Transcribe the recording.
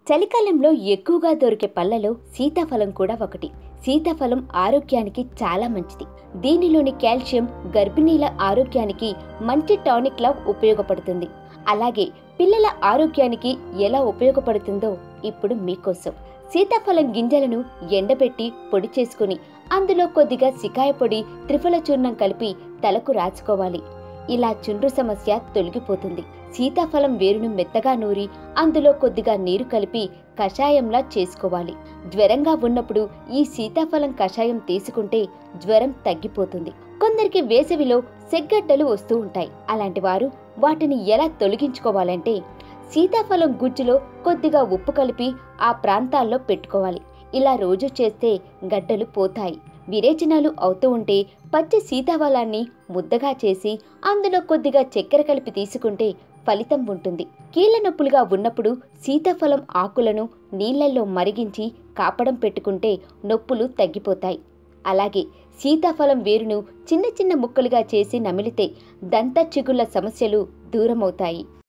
చలికాలంలో ఎక్కువగా దొరికే పళ్ళలో సీతాఫలం కూడా ఒకటి సీతాఫలం ఆరోగ్యానికి చాలా మంచిది దీనిలోని కాల్షియం గర్భిణీల ఆరోగ్యానికి మంచి టానిక్ లా ఉపయోగపడుతుంది అలాగే పిల్లల ఆరోగ్యానికి ఎలా ఉపయోగపడుతుందో ఇప్పుడు మీకోసం సీతాఫలం గింజలను ఎండబెట్టి పొడి చేసుకుని అందులో కొద్దిగా సికాయ పొడి త్రిఫల చూర్ణం కలిపి తలకు రాచుకోవాలి ఇలా చుండ్రు సమస్య తొలగిపోతుంది సీతాఫలం వేరును మెత్తగా నూరి అందులో కొద్దిగా నీరు కలిపి కషాయంలా చేసుకోవాలి జ్వరంగా ఉన్నప్పుడు ఈ సీతాఫలం కషాయం తీసుకుంటే జ్వరం తగ్గిపోతుంది కొందరికి వేసవిలో సెగ్గడ్డలు వస్తూ ఉంటాయి అలాంటి వారు వాటిని ఎలా తొలగించుకోవాలంటే సీతాఫలం గుజ్జులో కొద్దిగా ఉప్పు కలిపి ఆ ప్రాంతాల్లో పెట్టుకోవాలి ఇలా రోజు చేస్తే గడ్డలు పోతాయి విరేచనాలు అవుతూ ఉంటే పచ్చి సీతాఫలాన్ని ముద్దగా చేసి అందులో కొద్దిగా చక్కెర కలిపి తీసుకుంటే ఫలితం ఉంటుంది కీళ్ల నొప్పులుగా ఉన్నప్పుడు సీతాఫలం ఆకులను నీళ్లలో మరిగించి కాపడం పెట్టుకుంటే నొప్పులు తగ్గిపోతాయి అలాగే సీతాఫలం వేరును చిన్న చిన్న ముక్కలుగా చేసి నమిలితే దంత చిగుళ్ల సమస్యలు దూరమవుతాయి